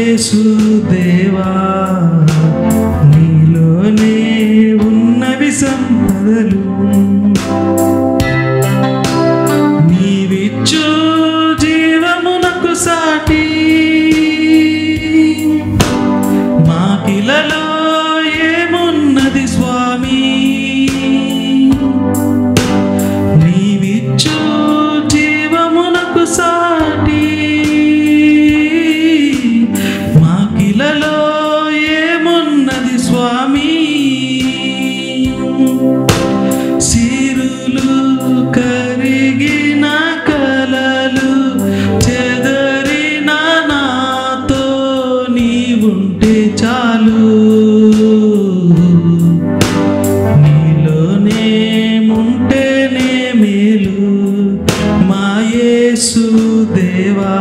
యేసు దేవా నీలోనే ఉన్నవి సంపదలు నీవిచ్చు జీవమునకు సాటి మాకిలలో ఏమున్నది స్వామి నీవిచ్చు జీవమునకు సాటి మాకిలలో ఏమున్నది స్వామి సిరులు కరిగిన కలలు చెదరిన నాతో నీవుంటే చాలు నీలోనే ఉంటేనే మేలు మా యేసు దేవా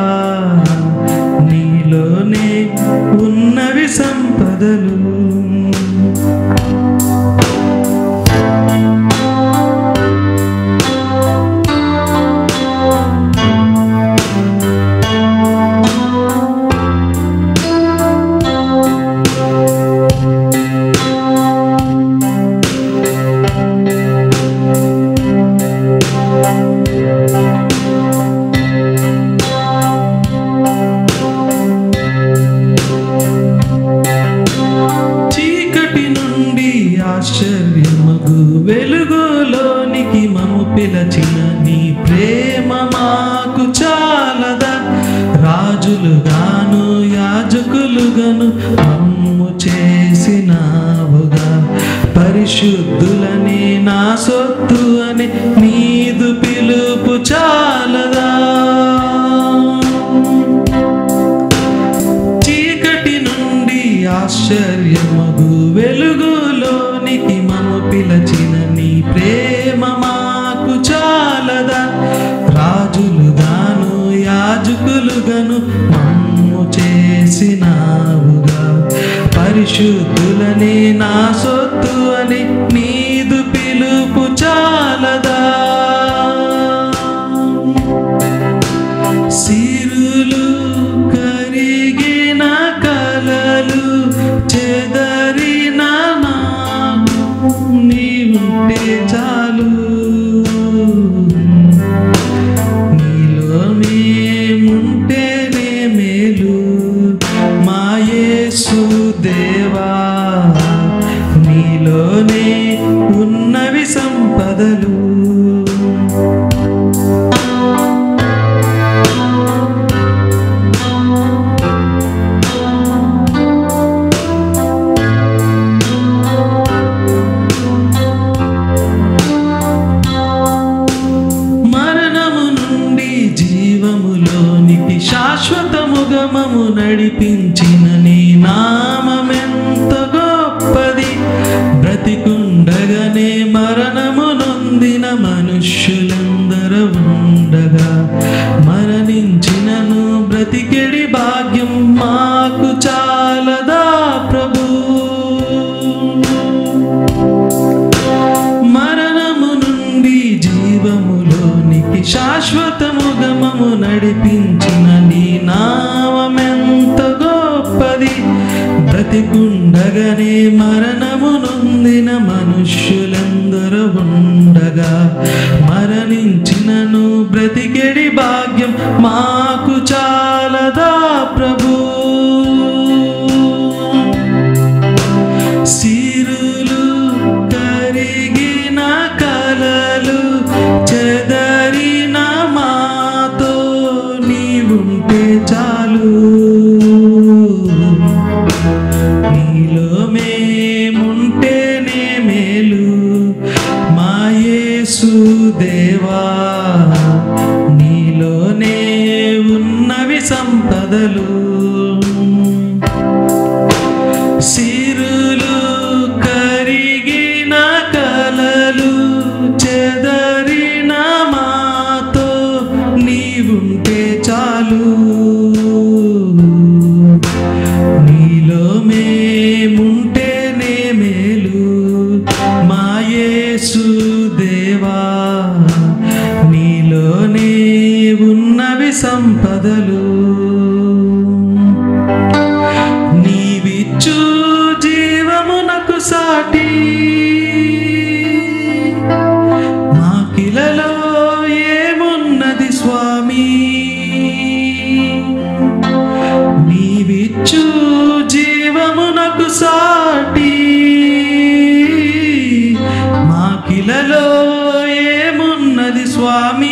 నీలోనే ఉన్నవి సంపదలు చీకటి నుండి ఆశ్చర్యమగు వెలుగులోనికి మము పిలచిన నీ ప్రేమ మాకు చాలదా రాజులుగాను యాజకులుగాను మమ్ము చేసినావుగా పరిశుద్ధులని నా సొత్తు అని నీదు పిలుపు చాలదా చీకటి నుండి ఆశ్చర్యమగు వెలుగులోనికి మము పిలచిన నీ ప్రేమ మాకు చాలదా రాజులుగాను యాజకులుగాను మమ్ము చేసినావుగా పరిశుద్ధులని నా సొత్తు అని నీదు పిలుపు చాలదా సిరులు కరిగిన కలలు చెదరిన నాకు నీవుంటే చాలు నీలోనే ఉంటేనే మేలు మా యేసు దేవా నీలోనే ఉన్నవి సంపదలు మరణము నుండి జీవములోనికి శాశ్వతముగా మము నడిపించిన నీ నామమెంత గొప్పది బ్రతికుండగానే మరణము నొందిన మనుష్యులందరూ ఉండగా మరణించినను బ్రతికెడి భాగ్యం మాకు చాలదా ప్రభు మరణము నుండి జీవములోనికి శాశ్వతముగా మము నడిపించిన నీ నామమెంత గొప్పది బ్రతికుండగానే మరణము నొందిన మనుష్యులందరూ ఉండగా మరణించినను బ్రతికెడి భాగ్యం మాకు చాలదా ప్రభు సిరులు కరిగిన కలలు చెదరిన మాతో నీవుంటే చాలు నీలో మేముంటేనే మేలు మా యేసు దేవా నీలోనే ఉన్నవి సంపదలు సిరులు కరిగిన కలలు చెదరిన మాతో నీవుంటే చాలు నీలో మేముంటేనే మేలు మా యేసు దేవా నీలోనే ఉన్నవి సంపదలు ఇచ్చు జీవమునకు సాటి మాకిలలో ఏమున్నది స్వామి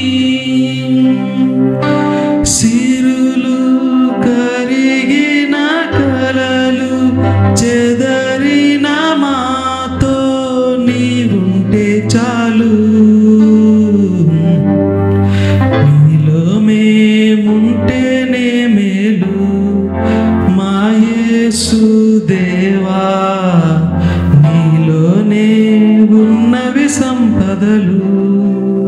సిరులు కరిగిన కలలు చెదరిన మాతో నీవుంటే చాలు నీలో మేముంటేనే మేలు మా యేసు దేవా నీలోనే ఉన్నవి సంపదలు